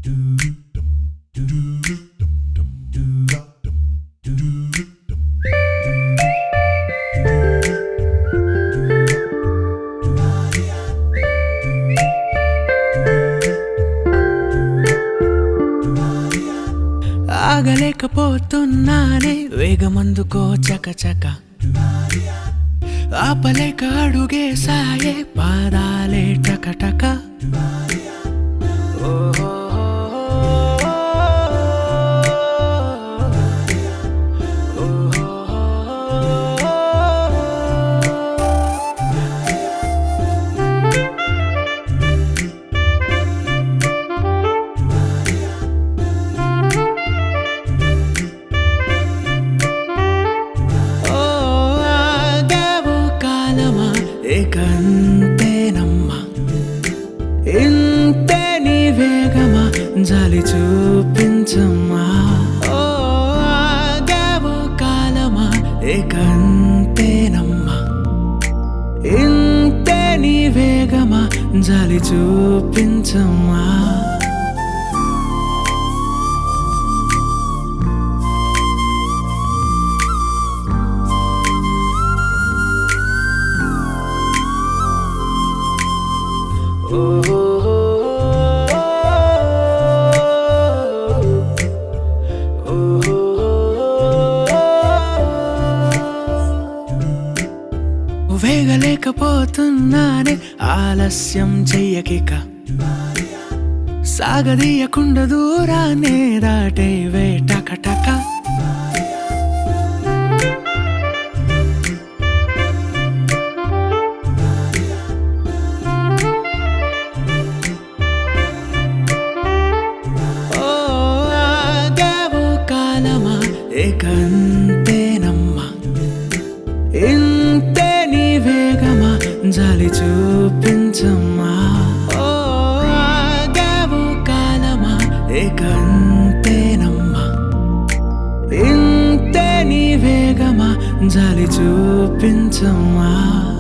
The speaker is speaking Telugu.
ఆగలేకపోతున్నానే వేగమందుకో చకచక ఆపలేక అడుగే సాయే పాదాలే టకటక ఓ ఆగావు కాలమా ఏకంతేనమ్మా ఇంతే నీ వేగమా జాలి చూపించమ్మా ఓ ఆగావు కాలమా ఏకంతేనమ్మా ఇంతే నీ వేగమా జాలి చూపించమ్మా వేగలేకపోతున్నానే ఆలస్యం చెయ్యకిక సాగదీయకుండా దూరానే దాటే వేటకటక ఓ ఆగావు కాలమా ఏకంతేనమ్మా ఇంతే నీ వేగమా జాలి చూపించమ్మా ఓ ఆగావు కాలమా ఏకంతేనమ్మా ఇంతే నీ వేగమా జాలి చూపించమ్మా